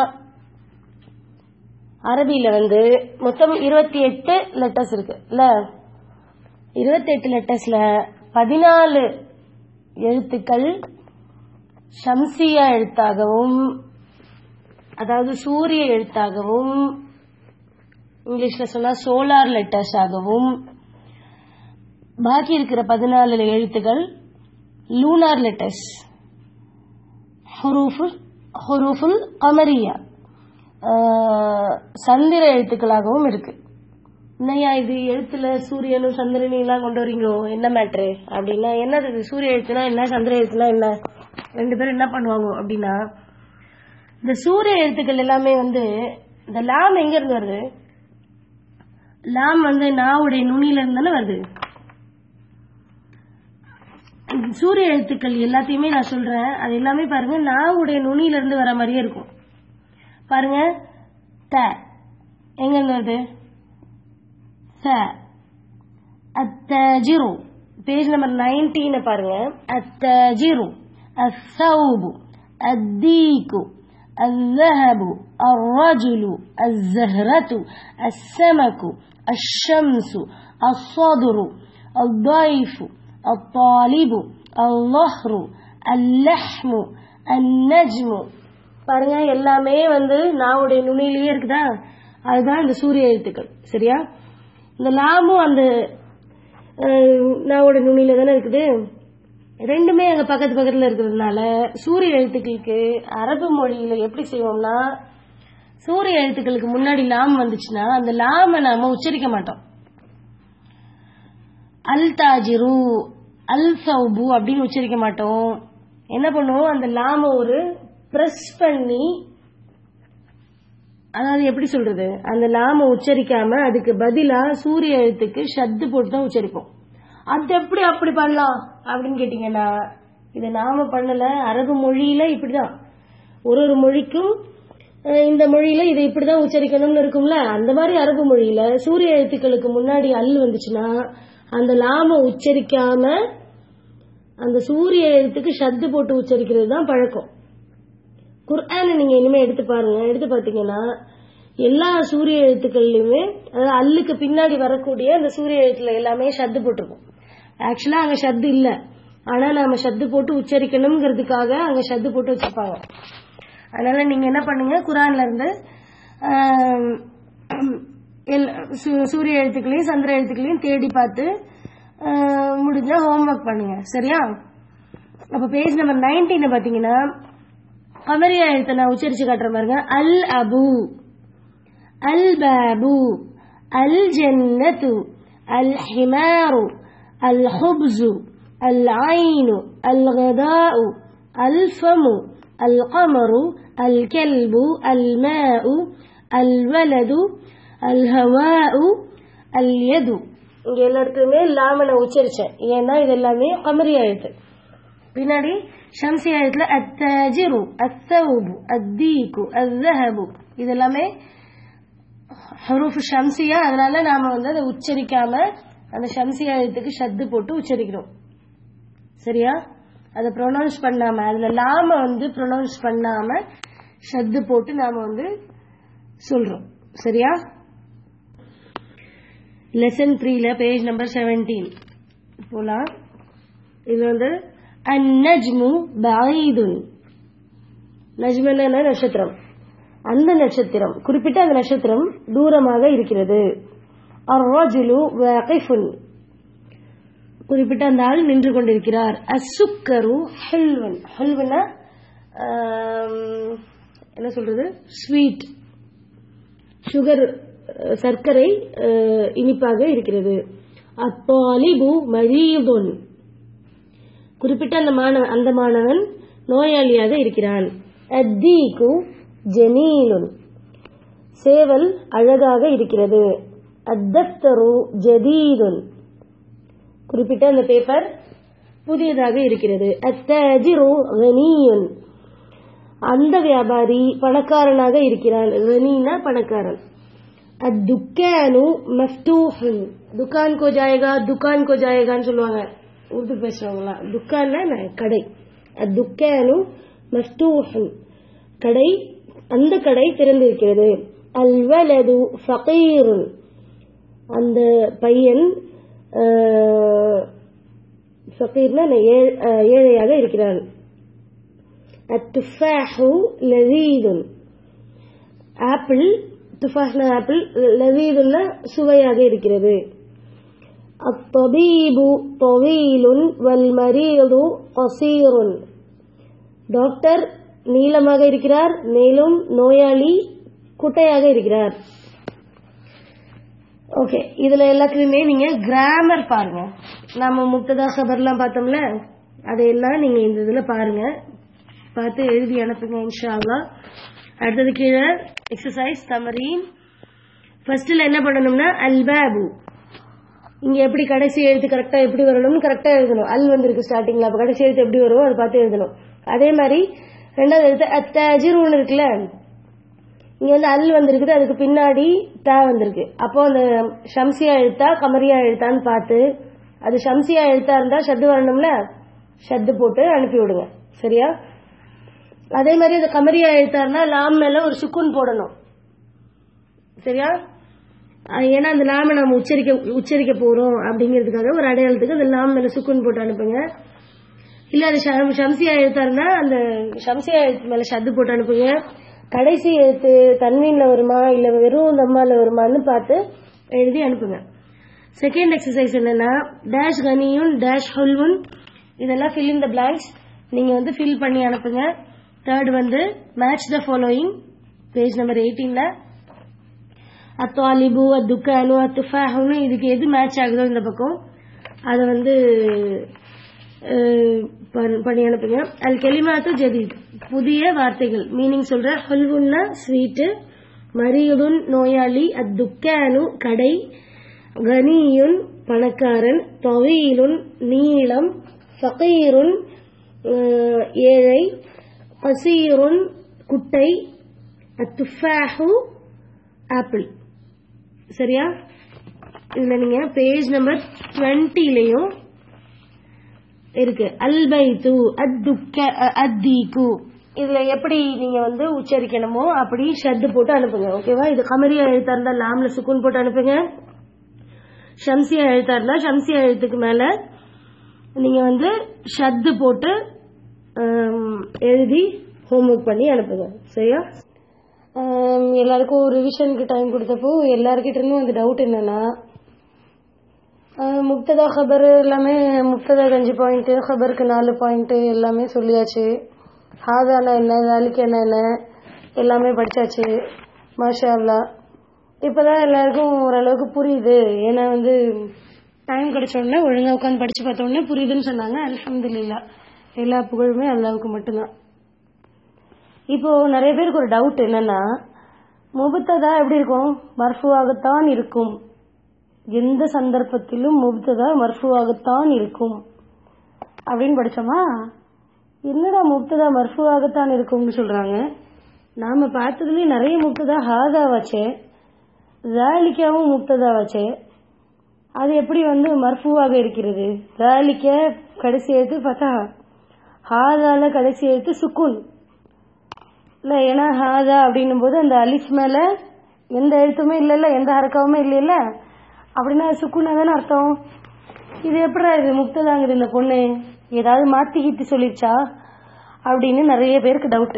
அரபியில வந்து மொத்தம் இருபத்தி எட்டு லெட்டர்ஸ் இருக்கு இல்ல இருபத்தி எட்டு லெட்டர்ஸ்ல பதினாலு எழுத்துக்கள் ஷம்சியா எழுத்தாகவும் அதாவது சூரிய எழுத்தாகவும் இங்கிலீஷ்ல சொன்னா சோலார் லெட்டர்ஸ் ஆகவும் பாக்கி இருக்கிற பதினாலு எழுத்துக்கள் லூனார் லெட்டர்ஸ் ஹுரூஃபுல் ஹுரூஃபுல் கமரியா சந்திர எழுத்துக்களாகவும் இருக்கு என்னையா இது எழுத்துல சூரியனும் சந்திரனும் எல்லாம் கொண்டு வரீங்களோ என்ன மேட்ரு அப்படின்னா என்னது இது சூரிய எழுத்துனா என்ன சந்திர எழுத்துனா என்ன ரெண்டு பேரும் என்ன பண்ணுவாங்க அப்படின்னா இந்த சூரிய எழுத்துக்கள் எல்லாமே வந்து இந்த லாம் எங்க இருந்து வருது லாம் வந்து நாவுடைய நுனியில இருந்து தானே வருது இந்த சூரிய எழுத்துக்கள் எல்லாத்தையுமே நான் சொல்றேன் அது எல்லாமே பாருங்க நாவுடைய நுனியில இருந்து வர மாதிரியே இருக்கும் பாருங்க த எங்க இருந்து வருது த அத்தஜிரு பேஜ் நம்பர் நைன்டீன் பாருங்க அத்தஜிரு அத்தௌபு அத்தீக்கு الذهب الرجل الزهرة السمك الشمس الصدر الضيف الطالب الظهر اللحم النجم பாருங்க எல்லாமே வந்து நாவுடைய நுனியிலேயே இருக்குதா அதுதான் இந்த சூரிய எழுத்துக்கள் சரியா இந்த லாமும் அந்த அஹ், நாவோட நுனியில தானே இருக்குது ரெண்டுமே அங்க பக்கத்து பக்கத்துல இருக்கிறதுனால சூரிய எழுத்துக்களுக்கு அரபு மொழியில எப்படி செய்வோம்னா சூரிய எழுத்துக்களுக்கு முன்னாடி லாம் வந்துச்சுன்னா அந்த லாம நாம உச்சரிக்க மாட்டோம் அல் தாஜிரு அல் சௌபு அப்படின்னு உச்சரிக்க மாட்டோம் என்ன பண்ணுவோம் அந்த லாம ஒரு பிரஸ் பண்ணி அதாவது எப்படி சொல்றது அந்த லாம உச்சரிக்காம அதுக்கு பதிலா சூரிய எழுத்துக்கு ஷத்து போட்டு தான் உச்சரிப்போம் அது எப்படி அப்படி பண்ணலாம் அப்படின்னு கேட்டீங்கன்னா இதை நாம பண்ணல அரபு மொழியில இப்படிதான் ஒரு ஒரு மொழிக்கும் அஹ், இந்த மொழியில இதை இப்படிதான் உச்சரிக்கணும்னு இருக்கும்ல அந்த மாதிரி அரபு மொழியில சூரிய எழுத்துக்களுக்கு முன்னாடி அல் வந்துச்சுன்னா அந்த லாம உச்சரிக்காம அந்த சூரிய எழுத்துக்கு ஷத்து போட்டு உச்சரிக்கிறது தான் பழக்கம் குர்ஆனை நீங்க இனிமே எடுத்து பாருங்க எடுத்து பாத்தீங்கன்னா எல்லா சூரிய எழுத்துக்கள்லயுமே அதாவது அல்லுக்கு பின்னாடி வரக்கூடிய அந்த சூரிய எழுத்துல எல்லாமே ஷத்து போட்டிருக்கும் ஆக்சுவலா அங்க ஷத்து இல்ல ஆனா நாம ஷத்து போட்டு உச்சரிக்கணுங்கிறதுக்காக அங்க ஷத்து போட்டு வச்சிருப்பாங்க அதனால நீங்க என்ன பண்ணுங்க குரான்ல இருந்து ஆம், எல்லா- சூ- சூரிய எழுத்துக்களையும் சந்திர எழுத்துக்களையும் தேடி பார்த்து ஆஹ், முடிஞ்சா ஹோம்ஒர்க் பண்ணுங்க சரியா அப்ப பேஜ் நம்பர் நைன்டீன் பாத்தீங்கன்னா கமரியா எழுத்தை நான் உச்சரிச்சு காட்டுறேன் பாருங்க அல் அபு அல் பாபு அல் ஜன்னத்து அல் ஹிமாரு அல் ஹுப்ஸு அல் ஐனு அல் கதாஉ அல் ஃபமு அல் கமரு அல் கெல்பு அல் மாஉ அல் வலது அல் ஹவாஉ அல் யது இங்க எல்லா இடத்துலயுமே லாம நான் உச்சரிச்சேன் ஏன்னா இது எல்லாமே கமரியா எழுத்து பின்னாடி ஷம்சி ஆயத்துல அத்தஜிரு அத்தௌபு அத்தீக்கு அத்தஹபு இது எல்லாமே ஹரூஃப் ஷம்சியா அதனால நாம வந்து அதை உச்சரிக்காம அந்த ஷம்சி ஆயத்துக்கு ஷத்து போட்டு உச்சரிக்கிறோம் சரியா அதை ப்ரொனவுன்ஸ் பண்ணாம அதுல லாம வந்து ப்ரொனவுன்ஸ் பண்ணாம ஷத்து போட்டு நாம வந்து சொல்றோம் சரியா லெசன் த்ரீல பேஜ் நம்பர் செவன்டீன் போலாம் இது வந்து அந்நஜ்மு பஈதுன் நஜ்மன நட்சத்திரம் அந்த நட்சத்திரம் குறிப்பிட்ட அந்த நட்சத்திரம் தூரமாக இருக்கிறது அர்ரஜுலு வாகிஃபுன் குறிப்பிட்ட அந்த ஆள் நின்று கொண்டிருக்கிறார் அசுக்கரு ஹெல்வன் ஹெல்வனா என்ன சொல்றது ஸ்வீட் சுகர் அஹ், சர்க்கரை அஹ், இனிப்பாக இருக்கிறது அத்தாலிபு மரீதுன் குறிப்பிட்ட அந்த மாணவன் அந்த மாணவன் நோயாளியாக இருக்கிறான் அத்தீக்கு ஜமீலுன் சேவல் அழகாக இருக்கிறது அத்தப்தரு ஜதீதுன் குறிப்பிட்ட அந்த பேப்பர் புதியதாக இருக்கிறது அத்தஜிரு கனியுன் அந்த வியாபாரி பணக்காரனாக இருக்கிறான் கனினா பணக்காரன் الدكان مفتوح दुकान को जाएगा दुकान को जाएगाன்னு சொல்லுவாங்க உருது பேசுறவங்களாம் துக்கான்னா என்ன? கடை அத்துக்கானு மஃப்தூஹன் கடை அந்த கடை திறந்திருக்கிறது அல்வலது ஃபகீருன் அந்த பையன் ஃபகீர்னா என்ன? ஏழ்- அஹ், ஏழையாக இருக்கிறான் அத்துஃபாஹு லதீதுன் ஆப்பிள் துஃபாஹ்னா ஆப்பிள் லதீதுன்னா சுவையாக இருக்கிறது அத்தபீபு தவீலுன் வல் மரீது கசீருன் டாக்டர் நீளமாக இருக்கிறார் மேலும் நோயாளி குட்டையாக இருக்கிறார் ஓகே இதுல எல்லாத்துலயுமே நீங்க கிராமர் பாருங்க நம்ம முக்ததா சபர்லாம் பார்த்தோம்ல அதையெல்லாம் நீங்க இந்த இதுல பாருங்க பார்த்து எழுதி அனுப்புங்க இன்ஷா அல்லாஹ் அடுத்தது கீழே எக்ஸசைஸ் தமரீன் ஃபர்ஸ்ட்ல என்ன பண்ணணும்னா அல்பாபு இங்க எப்படி கடைசி எழுத்து கரெக்டா எப்படி வரணும்னு கரெக்டா எழுதணும் அல் வந்திருக்கு ஸ்டார்டிங்ல அப்ப கடைசி எழுத்து எப்படி வரும் அதை பார்த்து எழுதணும் அதே மாதிரி ரெண்டாவது எழுத்து அத்தாஜிர் ஒன்று இருக்குல்ல இங்க வந்து அல் வந்திருக்குது அதுக்கு பின்னாடி தா வந்திருக்கு அப்போ அந்த ஷம்சியா எழுத்தா கமரியா எழுத்தான்னு பார்த்து அது ஷம்சியா எழுத்தா இருந்தா ஷத்து வரணும்ல ஷத்து போட்டு அனுப்பி விடுங்க சரியா அதே மாதிரி அந்த கமரியா எழுத்தா இருந்தா லாம் மேல ஒரு சுக்குன் போடணும் சரியா அஹ் ஏன்னா அந்த லாமை நம்ம உச்சரிக்க உச்சரிக்க போறோம் அப்படிங்கிறதுக்காக ஒரு அடையாளத்துக்கு அந்த லாம் மேல சுக்குன் போட்டு அனுப்புங்க இல்ல அது ஷம்- ஷம்சியா எழுத்தா இருந்தா அந்த ஷம்சியா எழுத்து மேல ஷத்து போட்டு அனுப்புங்க கடைசி எழுத்து தன்வீன்ல வருமா இல்ல வெறும் நம்மால வருமான்னு பார்த்து எழுதி அனுப்புங்க செகண்ட் எக்ஸசைஸ் என்னன்னா டேஷ் கனியும் டேஷ் ஹுல்வுன் இதெல்லாம் ஃபில் இன் த பிளாங்க்ஸ் நீங்க வந்து ஃபில் பண்ணி அனுப்புங்க தேர்ட் வந்து match the following page number எயிட்டீன்ல அத்தாலிபு அத்துக்கானு அத்துஃபாஹுன்னு இதுக்கு எது மேட்ச் ஆகுதோ இந்த பக்கம் அதை வந்து அஹ், பண்- பண்ணி அனுப்புங்க அல் கெலிமாத்து ஜதீத் புதிய வார்த்தைகள் மீனிங் சொல்ற ஹல்வுன்னா ஸ்வீட்டு மரியதுன் நோயாளி அத்துக்கானு கடை கனியுன் பணக்காரன் தொகையிலுன் நீளம் ஃபகீருன் அஹ், ஏழை பசீருன் குட்டை அத்துஃபாஹு ஆப்பிள் சரியா இதுல நீங்க பேஜ் நம்பர் டுவெண்ட்டிலையும் இருக்கு அல்பைத்து அத்துக்க அத்தீக்கு இதுல எப்படி நீங்க வந்து உச்சரிக்கணுமோ அப்படி ஷத்து போட்டு அனுப்புங்க ஓகேவா இது கமரியா எழுத்தா இருந்தா லாம்ல சுக்குன் போட்டு அனுப்புங்க ஷம்சியா எழுத்தா இருந்தா ஷம்சியா எழுத்துக்கு மேல நீங்க வந்து ஷத்து போட்டு ஆம், எழுதி ஹோம்ஒர்க் பண்ணி அனுப்புங்க சரியா ஆம், எல்லாருக்கும் ரிவிஷனுக்கு டைம் கொடுத்தப்போ எல்லாருக்கிட்ட இருந்தும் அந்த டவுட் என்னன்னா ஆஹ், முக்ததா ஹபர் எல்லாமே முக்ததா அஞ்சு பாயிண்ட் ஹபருக்கு நாலு பாயிண்ட் எல்லாமே சொல்லியாச்சு ஹாதானா என்ன தாலிக்கானா என்ன எல்லாமே படிச்சாச்சு மாஷா அல்லா இப்பதான் எல்லாருக்கும் ஓரளவுக்கு புரியுது ஏன்னா வந்து டைம் கிடைச்ச உடனே ஒழுங்கா உட்காந்து படிச்சு பார்த்த உடனே புரியுதுன்னு சொன்னாங்க அல்ஹம்துலில்லா எல்லா புகழுமே அல்லாவுக்கு மட்டும்தான் இப்போ நிறைய பேருக்கு ஒரு டவுட் என்னன்னா முபத்ததா எப்படி இருக்கும் மர்ஃபுவாகத்தான் இருக்கும் எந்த சந்தர்ப்பத்திலும் முப்ததா மர்ஃபுவாகத்தான் இருக்கும் அப்படின்னு படிச்சோமா என்னடா முப்ததா மர்ஃபுவாகத்தான் இருக்கும்னு சொல்றாங்க நாம பார்த்ததுலயே நிறைய முப்ததா ஹாதா வச்சே ஜாலிக்காவும் முப்ததா வச்சே அது எப்படி வந்து மர்ஃபுவாக இருக்கிறது ஜாலிக்க கடைசி எழுத்து ஃபதா ஹாதால கடைசி எழுத்து சுக்குன் இல்ல ஏன்னா ஹாதா அப்படின்னும் போது அந்த அலிஃப் மேல எந்த எழுத்துமே இல்லைல்ல எந்த ஹரக்காவுமே இல்லைல்ல அப்படின்னா அது சுக்குனா தானே அர்த்தம் இது எப்படா இது முக்ததாங்குது இந்த பொண்ணு ஏதாவது மாத்தி கீத்தி சொல்லிருச்சா அப்படின்னு நிறைய பேருக்கு டவுட்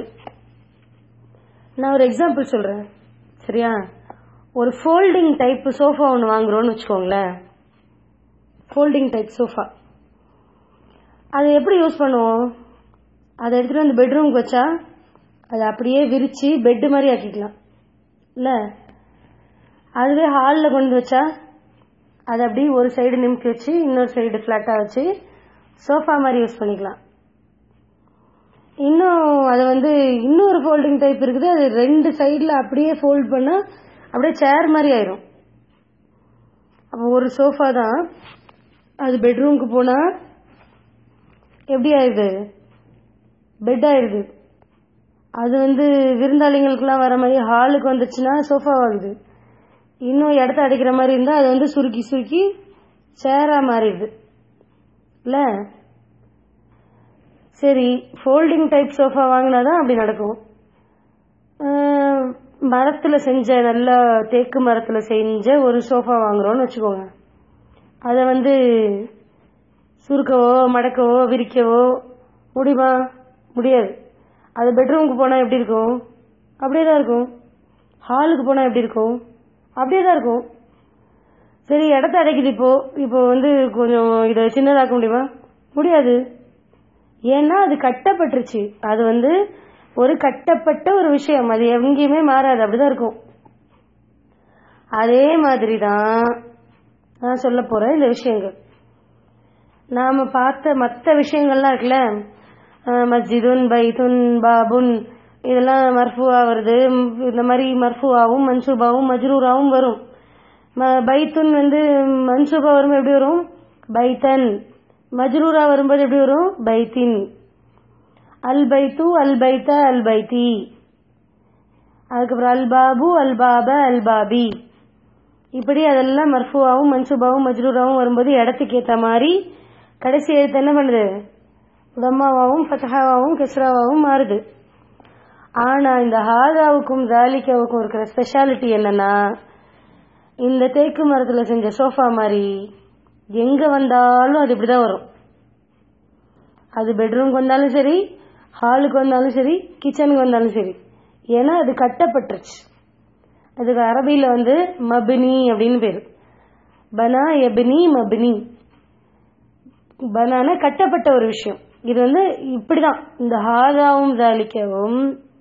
நான் ஒரு எக்ஸாம்பிள் சொல்றேன் சரியா ஒரு ஃபோல்டிங் டைப் சோஃபா ஒன்று வாங்குறோம்னு வச்சுக்கோங்களேன் ஃபோல்டிங் டைப் சோஃபா அதை எப்படி யூஸ் பண்ணுவோம் அதை எடுத்துட்டு வந்து பெட்ரூம்க்கு வச்சா அதை அப்படியே விரிச்சு பெட் மாதிரி ஆக்கிக்கலாம் இல்ல அதுவே ஹாலில் கொண்டு வச்சா அதை அப்படியே ஒரு சைடு நிமித்தி வச்சு இன்னொரு சைடு ஃப்ளாட்டாக வச்சு சோஃபா மாதிரி யூஸ் பண்ணிக்கலாம் இன்னும் அதை வந்து இன்னொரு ஃபோல்டிங் டைப் இருக்குது அது ரெண்டு சைடில் அப்படியே ஃபோல்ட் பண்ணா அப்படியே சேர் மாதிரி ஆயிரும் அப்போ ஒரு சோஃபா தான் அது பெட்ரூம்க்கு போனா எப்படி ஆயிடுது பெட் ஆயிடுது அது வந்து விருந்தாளிங்களுக்குலாம் வர மாதிரி ஹாலுக்கு வந்துச்சுன்னா சோஃபா ஆகுது இன்னும் இடத்த அடைக்கிற மாதிரி இருந்தால் அது வந்து சுருக்கி சுருக்கி சேரா மாறிடுது இல்லை சரி ஃபோல்டிங் டைப் சோஃபா வாங்கினா தான் அப்படி நடக்கும் மரத்தில் செஞ்ச நல்ல தேக்கு மரத்தில் செஞ்ச ஒரு சோஃபா வாங்குறோம்னு வச்சுக்கோங்க அதை வந்து சுருக்கவோ மடக்கவோ விரிக்கவோ முடியுமா முடியாது அது பெட்ரூமுக்கு போனால் எப்படி இருக்கும் அப்படியே தான் இருக்கும் ஹாலுக்கு போனால் எப்படி இருக்கும் அப்படியே தான் இருக்கும் சரி இடத்த அடைக்குது இப்போ இப்போ வந்து கொஞ்சம் இதை சின்னதாக்க முடியுமா முடியாது ஏன்னா அது கட்டப்பட்டுருச்சு அது வந்து ஒரு கட்டப்பட்ட ஒரு விஷயம் அது எங்கேயுமே மாறாது அப்படிதான் இருக்கும் அதே மாதிரி தான் நான் சொல்ல போறேன் இந்த விஷயங்கள் நாம பார்த்த மற்ற விஷயங்கள்லாம் இருக்குல்ல அஹ் மஸ்ஜிதுன் பைத்துன் பாபுன் இதெல்லாம் மர்ஃபுவா வருது ம், இந்த மாதிரி மர்ஃபுவாவும் மன்சூபாவும் மஜ்ரூராவும் வரும் ம- பைத்துன் வந்து மன்சூபா வரும்போது எப்படி வரும் பைத்தன் மஜ்ரூரா வரும்போது எப்படி வரும் பைத்தின் அல் பைத்து அல் பைத்த அல் பைத்தி அதுக்கப்புறம் அல் பாபு அல் பாப அல் பாபி இப்படி அதெல்லாம் மர்ஃபுவாவும் மன்சூபாவும் மஜ்ரூராவும் வரும்போது இடத்துக்கு ஏற்ற மாதிரி கடைசி எழுத்து என்ன பண்ணுது தம்மாவாவும் ஃபத்தஹாவாவும் கிஸ்ராவாவும் மாறுது ஆனா இந்த ஹாதாவுக்கும் ஜாலிகாவுக்கும் இருக்கிற ஸ்பெஷாலிட்டி என்னன்னா இந்த தேக்கு மரத்துல செஞ்ச சோஃபா மாதிரி எங்க வந்தாலும் அது இப்படிதான் வரும் அது பெட்ரூம்க்கு வந்தாலும் சரி ஹாலுக்கு வந்தாலும் சரி கிச்சனுக்கு வந்தாலும் சரி ஏன்னா அது கட்டப்பட்டுருச்சு அதுக்கு அரபியில வந்து மபினி அப்படின்னு பேரு பனா எபினி மபினி பனான கட்டப்பட்ட ஒரு விஷயம் இது வந்து இப்படிதான் இந்த ஹாதாவும் ஜாலிக்கவும்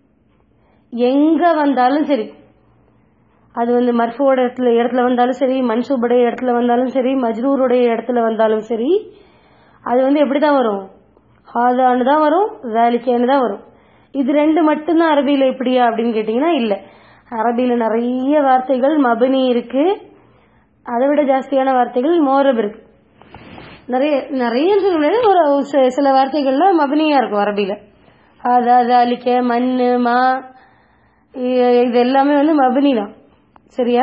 எங்க வந்தாலும் சரி அது வந்து மர்ஃபோட இடத்துல இடத்துல வந்தாலும் சரி மன்சூபுடைய இடத்துல வந்தாலும் சரி மஜ்ரூருடைய இடத்துல வந்தாலும் சரி அது வந்து எப்படி தான் வரும் ஹாதான்னு தான் வரும் ஜாலிக்கேன்னு தான் வரும் இது ரெண்டு மட்டும்தான் அரபியில இப்படியா அப்படின்னு கேட்டிங்கன்னா இல்லை அரபியில நிறைய வார்த்தைகள் மபனி இருக்கு அதை விட ஜாஸ்தியான வார்த்தைகள் மோரப் இருக்கு நிறைய நிறைய சொல்ல முடியாது ஒரு சி- சில வார்த்தைகள்ல மபனியா இருக்கும் அரபியில ஹாதா ஜாலிக்க மண்ணு மா இ- இது எல்லாமே வந்து மபனி தான் சரியா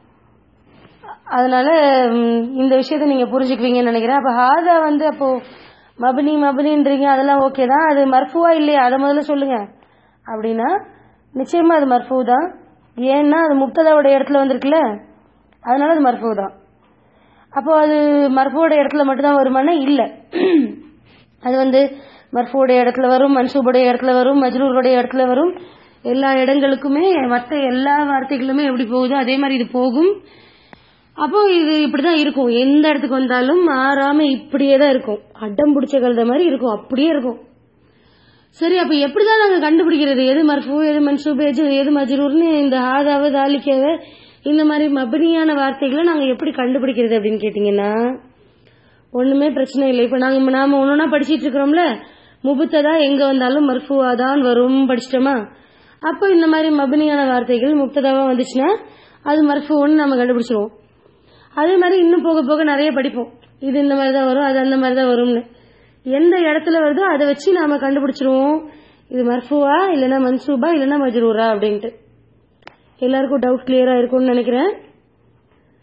அதனால ம், இந்த விஷயத்த நீங்க புரிஞ்சுக்குவீங்கன்னு நினைக்கிறேன் அப்ப ஹாதா வந்து அப்போ மபனி மபனின்றீங்க அதெல்லாம் ஓகே தான் அது மர்ஃபுவா இல்லையா அதை முதல்ல சொல்லுங்க அப்படின்னா நிச்சயமா அது மர்ஃபூ தான் ஏன்னா அது முப்ததாவோட இடத்துல வந்திருக்குல்ல அதனால அது மர்ஃபூ தான் அப்போ அது மர்ஃபோட இடத்துல மட்டும்தான் வருமானா இல்ல அது வந்து மர்ஃபோட இடத்துல வரும் மன்சூபுடைய இடத்துல வரும் மஜ்ரூருடைய இடத்துல வரும் எல்லா இடங்களுக்குமே மற்ற எல்லா வார்த்தைகளுமே எப்படி போகுதோ அதே மாதிரி இது போகும் அப்போ இது இப்படிதான் இருக்கும் எந்த இடத்துக்கு வந்தாலும் மாறாம இப்படியே தான் இருக்கும் அடம் பிடிச்ச கழுத மாதிரி இருக்கும் அப்படியே இருக்கும் சரி அப்ப எப்படிதான் நாங்க கண்டுபிடிக்கிறது எது மர்ஃபூ எது மன்சூப் எது எது மஜ்ரூர்னு இந்த ஹாதாவ தாலிக்காவ இந்த மாதிரி மபனியான வார்த்தைகளை நாங்க எப்படி கண்டுபிடிக்கிறது அப்படின்னு கேட்டீங்கன்னா ஒண்ணுமே பிரச்சனை இல்லை இப்ப நாங்க நாம ஒன்னொன்னா படிச்சிட்டு இருக்கிறோம்ல முபுத்ததா எங்க வந்தாலும் மர்ஃபுவா தான் வரும் படிச்சிட்டோமா அப்போ இந்த மாதிரி மபனியான வார்த்தைகள் முப்ததாவா வந்துச்சுன்னா அது மர்ஃபுன்னு நம்ம கண்டுபிடிச்சிருவோம் அதே மாதிரி இன்னும் போக போக நிறைய படிப்போம் இது இந்த மாதிரி தான் வரும் அது அந்த மாதிரி தான் வரும்னு எந்த இடத்துல வருதோ அதை வச்சு நாம கண்டுபிடிச்சிருவோம் இது மர்ஃபுவா இல்லைன்னா மன்சூபா இல்லைன்னா மஜ்ரூரா அப்படின்ட்டு எல்லாருக்கும் டவுட் கிளியரா இருக்கும்னு நினைக்கிறேன்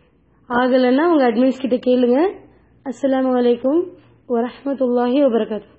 ஆகலைன்னா உங்க அட்மின்ஸ் கிட்ட கேளுங்க அஸ்ஸலாமு அலைக்கும் வரஹ்மத்துல்லாஹி வபரகாத்து